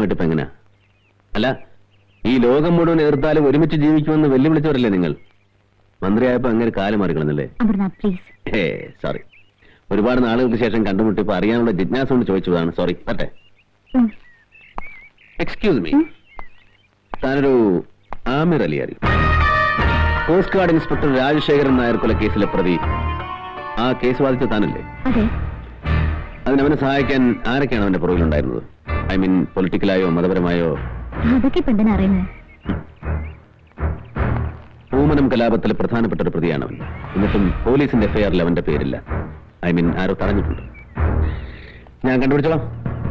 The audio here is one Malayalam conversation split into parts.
പോയിട്ട് ഇപ്പൊ എങ്ങനെയാ അല്ല ഈ ലോകം മുഴുവൻ എതിർത്താലും ഒരുമിച്ച് ജീവിക്കുമെന്ന് വെല്ലുവിളിച്ചവരല്ലേ നിങ്ങൾ മന്ത്രിയായപ്പോ അങ്ങനെ കാലം മാറിക്കളന്നല്ലേ അമർനാഥ് പ്ലീസ് ഏ സോറി ഒരുപാട് നാളുകൾക്ക് ശേഷം കണ്ടുമുട്ടിയപ്പോ അറിയാനുള്ള ജിജ്ഞാസ കൊണ്ട് ചോദിച്ചതാണ് സോറി പറ്റേ എക്സ്ക്യൂസ് മീ താനൊരു ആമിർ അലി അറിയും coast guard inspector Rajasekharan Nair കൊലക്കേസിലെ പ്രതി ആ കേസ് ബാധിച്ച താനല്ലേ അതെ അതിനവനെ സഹായിക്കാൻ ആരൊക്കെയാണ് അവന്റെ പുറകിലുണ്ടായിരുന്നത് ഐ മീൻ പൊളിറ്റിക്കലായോ മതപരമായോ അതൊക്കെ ഇപ്പൊ എന്തിനാ അറിയുന്നത് പൂമനം കലാപത്തിലെ പ്രധാനപ്പെട്ട ഒരു പ്രതിയാണ് അവൻ എന്നിട്ടും പോലീസിന്റെ എഫ്ഐആറിൽ അവന്റെ പേരില്ല ഐ മീൻ ആരോ തടഞ്ഞിട്ടുണ്ട് ഞാൻ കണ്ടുപിടിച്ചോളാം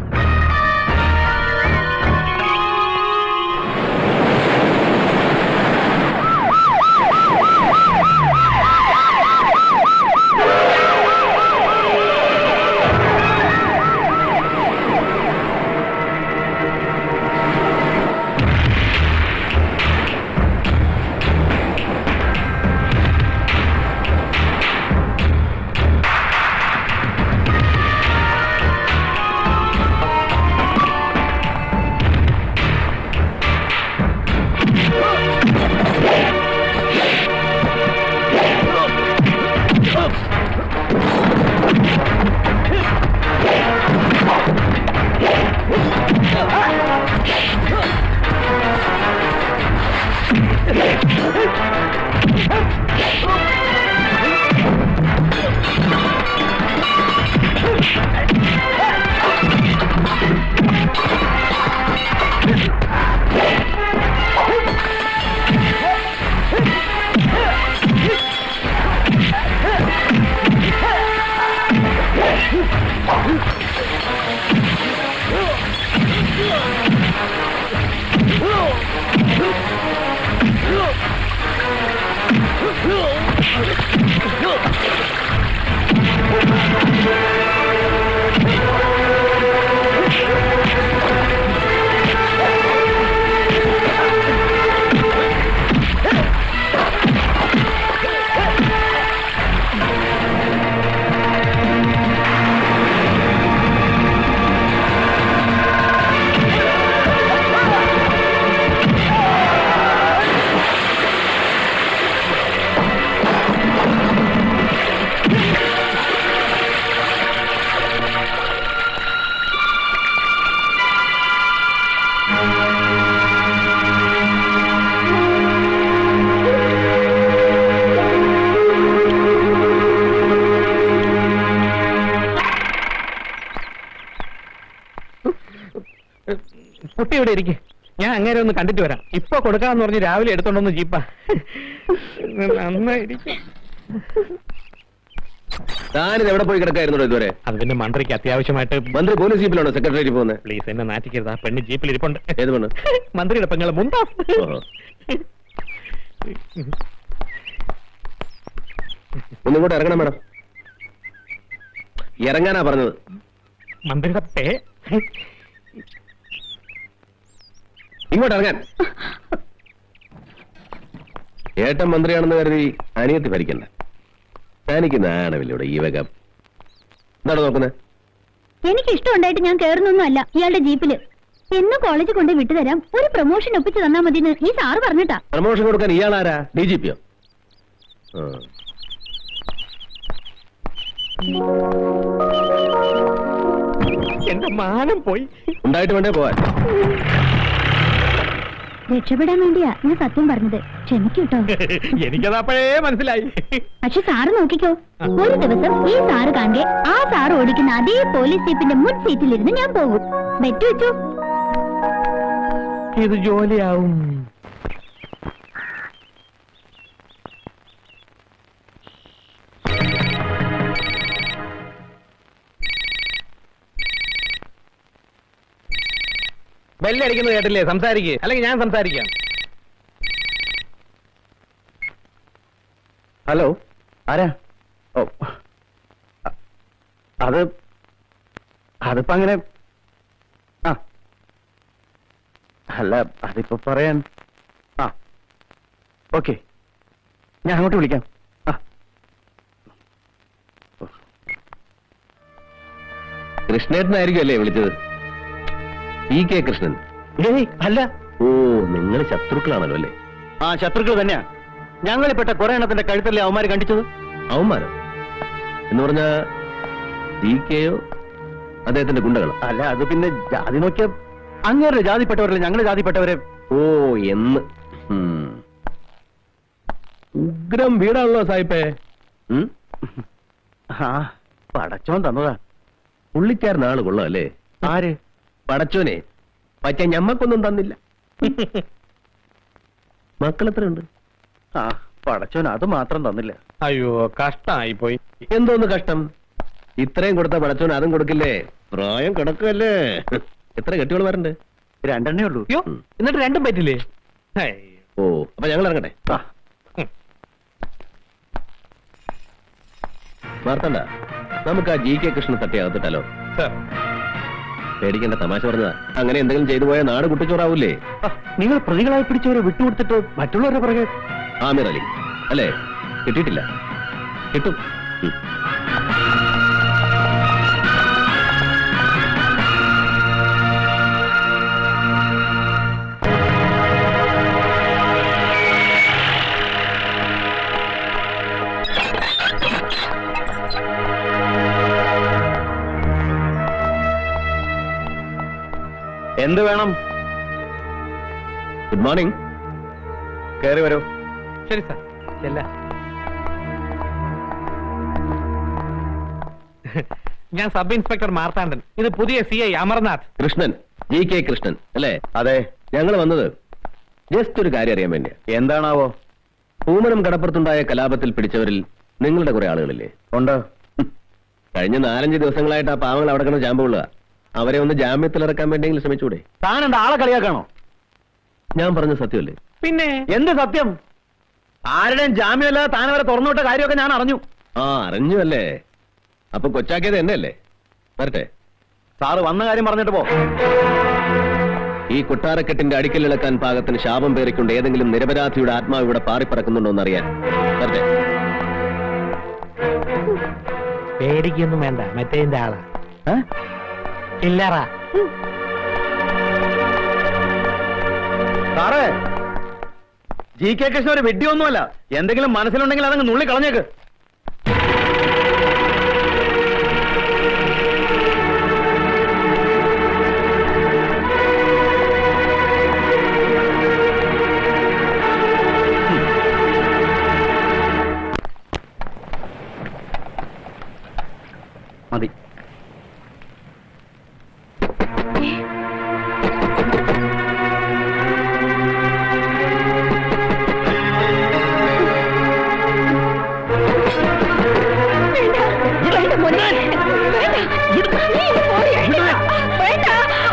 കുട്ടി ഇവിടെ ഇരിക്കെ ഞാൻ അങ്ങനെ ഒന്ന് കണ്ടിട്ട് വരാം ഇപ്പൊ കൊടുക്കാന്ന് പറഞ്ഞ് രാവിലെ എടുത്തോണ്ടൊന്ന് ജീപ്പാ നന്നായിരിക്കും താനിത് എവിടെ പോയി കിടക്കായിരുന്നോ ഇതുവരെ അത് പിന്നെ മന്ത്രിക്ക് അത്യാവശ്യമായിട്ട് മന്ത്രി പോലീസ് ജീപ്പിലാണോ സെക്രട്ടറി പോകുന്നത് പ്ലീസ് എന്നെ നാറ്റിക്കരുത് ആ പെണ്ണ് ജീപ്പിൽ ഇരിപ്പുണ്ട് ഏത് പെണ്ണ് മന്ത്രിയുടെ പെങ്ങളെ മുണ്ടാ ഓഹോ. ഒന്നിങ്ങോട്ട് ഇറങ്ങണം മേഡം ഇറങ്ങാനാ പറഞ്ഞത് മന്ത്രിയുടെ പേ ഇങ്ങോട്ട് ഇറങ്ങാൻ ഏട്ടൻ മന്ത്രിയാണെന്ന് കരുതി അനിയത്തി ഭരിക്കണ്ട തനിക്ക് നാണമില്ല ഇവിടെ ഈ വക എന്താണ് നോക്കുന്നത് എനിക്ക് ഇഷ്ടമുണ്ടായിട്ട് ഞാൻ കയറുന്നൊന്നും അല്ല ഇയാളുടെ ജീപ്പില് എന്നും കോളേജിൽ കൊണ്ട് വിട്ടുതരാം ഒരു പ്രൊമോഷൻ ഒപ്പിച്ച് തന്നാ മതി ഈ സാറ് പറഞ്ഞിട്ടാ പ്രമോഷൻ കൊടുക്കാൻ ഇയാളാരാ ഡി ജി പിയോ എന്റെ മാനം പോയി ഉണ്ടായിട്ട് വേണ്ടേ പോവാൻ രക്ഷപ്പെടാൻ വേണ്ടിയാ ഞാൻ സത്യം പറഞ്ഞത് ക്ഷമിക്കൂട്ടോ എനിക്കതപ്പോഴേ മനസ്സിലായി പക്ഷെ സാറ് നോക്കിക്കോ ഒരു ദിവസം ഈ സാറ് കാണെ ആ സാറ് ഓടിക്കുന്ന അതേ പോലീസ് ജീപ്പിന്റെ മുൻ സീറ്റിലിരുന്ന് ഞാൻ പോകും ബെറ്റ് വെച്ചു ഇത് ജോലിയാവും ബെല്ലടിക്കുന്നത് കേട്ടില്ലേ സംസാരിക്കേ അല്ലെങ്കിൽ ഞാൻ സംസാരിക്കാം ഹലോ ആരാ ഓ അ- അത് അതിപ്പോ അങ്ങനെ ആ അല്ല അതിപ്പോ പറയാൻ ആ ഓക്കെ ഞാൻ അങ്ങോട്ട് വിളിക്കാം ആ കൃഷ്ണേട്ടനായിരിക്കും അല്ലേ വിളിച്ചത് ഇ കെ കൃഷ്ണൻ ഏയ് അല്ല ഓ നിങ്ങൾ ശത്രുക്കളാണല്ലോ അല്ലേ ആ ശത്രുക്കൾ തന്നെയാ ഞങ്ങളിൽപ്പെട്ട കുറെ എണ്ണത്തിന്റെ കഴുത്തല്ലേ അവന്മാര് കണ്ടിച്ചത് അവന്മാരോ എന്ന് പറഞ്ഞ ഡി കെയോ അദ്ദേഹത്തിന്റെ ഗുണ്ടകളോ അല്ല അത് പിന്നെ ജാതി നോക്കിയ അങ്ങേരുടെ ജാതിപ്പെട്ടവരല്ലേ ഞങ്ങളുടെ ജാതിപ്പെട്ടവരെ ഓ എന്ന് ഉം. ഉഗ്രം വീടാണല്ലോ സായിപ്പേ ഉം? ആ പടച്ചോൻ തന്നതാ പുള്ളിക്കാരൻ ആള് കൊള്ളാം അല്ലേ ആര് പടച്ചോനെ പറ്റ ഞമ്മക്കൊന്നും തന്നില്ല മക്കൾ എത്രയുണ്ട് ആ പടച്ചോൻ അത് മാത്രം തന്നില്ല അയ്യോ കഷ്ടായി പോയി എന്തോന്ന് കഷ്ടം ഇത്രയും കൊടുത്ത പടച്ചോൻ അതും കൊടുക്കില്ലേ പ്രായം കിടക്കല്ലേ എത്ര കെട്ടികൾ വരണ്ട് രണ്ടെണ്ണേ ഉള്ളൂ അയ്യോ എന്നിട്ട് രണ്ടും പറ്റില്ലേ ഹേയ്. ഓ അപ്പൊ ഞങ്ങൾ ഇറങ്ങട്ടെ ആ, മാർത്തണ്ട നമുക്ക് ആ ജി കെ കൃഷ്ണൻ തട്ടി അകത്തിട്ടാലോ സർ പേടിക്കേണ്ട തമാശ പറഞ്ഞതാ അങ്ങനെ എന്തെങ്കിലും ചെയ്തു പോയാൽ നാട് കുട്ടിച്ചോറാവൂലേ ആ, നിങ്ങൾ പ്രതികളായി പിടിച്ചവരെ വിട്ടുകൊടുത്തിട്ട് മറ്റുള്ളവരുടെ പുറകെ ആമിർ അലി അല്ലേ കിട്ടിയിട്ടില്ല കിട്ടും ഉം. എന്ത് വേണം ഗുഡ് മോർണിംഗ് കയറി വരൂ ശരി സർ ചെല്ല ഞാൻ സബ് ഇൻസ്പെക്ടർ മാർത്താണ്ഡൻ ഇത് പുതിയ C I Amarnath Krishnan G K Krishnan അല്ലേ അതെ ഞങ്ങൾ വന്നത് ജസ്റ്റ് ഒരു കാര്യം അറിയാൻ വേണ്ടിയാ എന്താണാവോ പൂമനം കടപ്പുറത്തുണ്ടായ കലാപത്തിൽ പിടിച്ചവരിൽ നിങ്ങളുടെ കുറെ ആളുകളില്ലേ ഉണ്ട് ഹും. കഴിഞ്ഞ നാലഞ്ച് ദിവസങ്ങളായിട്ട് ആ പാവങ്ങൾ അവിടെ കിടന്ന് ജാമ്പുള്ള അവരെ ഒന്ന് ജാമ്യത്തിൽ ഇറക്കാൻ വേണ്ടിയെങ്കിലും ശ്രമിച്ചൂടെ താൻ എന്താ ആളെ കളിയാക്കാണോ ഞാൻ പറഞ്ഞ സത്യമല്ലേ പിന്നെ എന്ത് സത്യം ആരുടെയും ജാമ്യമല്ലാതെ താൻ അവരെ തുറന്നുവിട്ട കാര്യമൊക്കെ ഞാൻ അറിഞ്ഞു ആ അറിഞ്ഞു അല്ലേ അപ്പൊ കൊച്ചാക്കിയത് എന്നെ അല്ലേ വരട്ടെ സാറ് വന്ന കാര്യം പറഞ്ഞിട്ട് പോ ഈ കൊട്ടാരക്കെട്ടിന്റെ അടിക്കൽ ഇളക്കാൻ പാകത്തിന് ശാപം പേറിക്കൊണ്ട് ഏതെങ്കിലും നിരപരാധിയുടെ ആത്മാവ് ഇവിടെ പാറിപ്പറക്കുന്നുണ്ടോ എന്നറിയാൻ വരട്ടെ പേടിക്കൊന്നും വേണ്ട മറ്റേതിന്റെ ആളാ ഏ? ഇല്ലറാ സാറേ ജി കെ കൃഷ്ണൻ ഒരു വെടിയൊന്നുമല്ല എന്തെങ്കിലും മനസ്സിലുണ്ടെങ്കിൽ അതങ്ങ് നുള്ളി കളഞ്ഞേക്ക് മതി വേണ്ട മോനെ വേണ്ട നീ ഇത് പോയി. വേണ്ട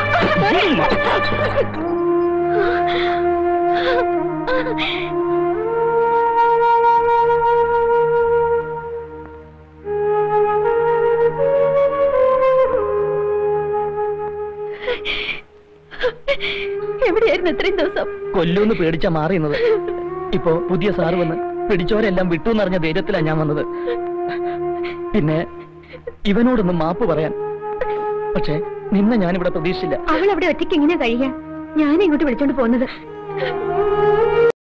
എവിടെയായിരുന്നു ഇത്രയും ദിവസം കൊല്ലൂന്ന് പേടിച്ച മാറിയുന്നത് ഇപ്പോ പുതിയ സാറ് വന്ന് പിടിച്ചോരെല്ലാം വിട്ടു എന്നറിഞ്ഞ ധൈര്യത്തിലാ ഞാൻ വന്നത് പിന്നെ ഇവനോടൊന്ന് മാപ്പ് പറയാൻ പക്ഷേ നിന്നെ ഞാനിവിടെ പ്രതീക്ഷിച്ചില്ല അവൾ അവിടെ ഒറ്റയ്ക്ക് എങ്ങനെ കഴിയാ ഞാൻ ഇങ്ങോട്ട് വിളിച്ചോണ്ട് പോകുന്നത്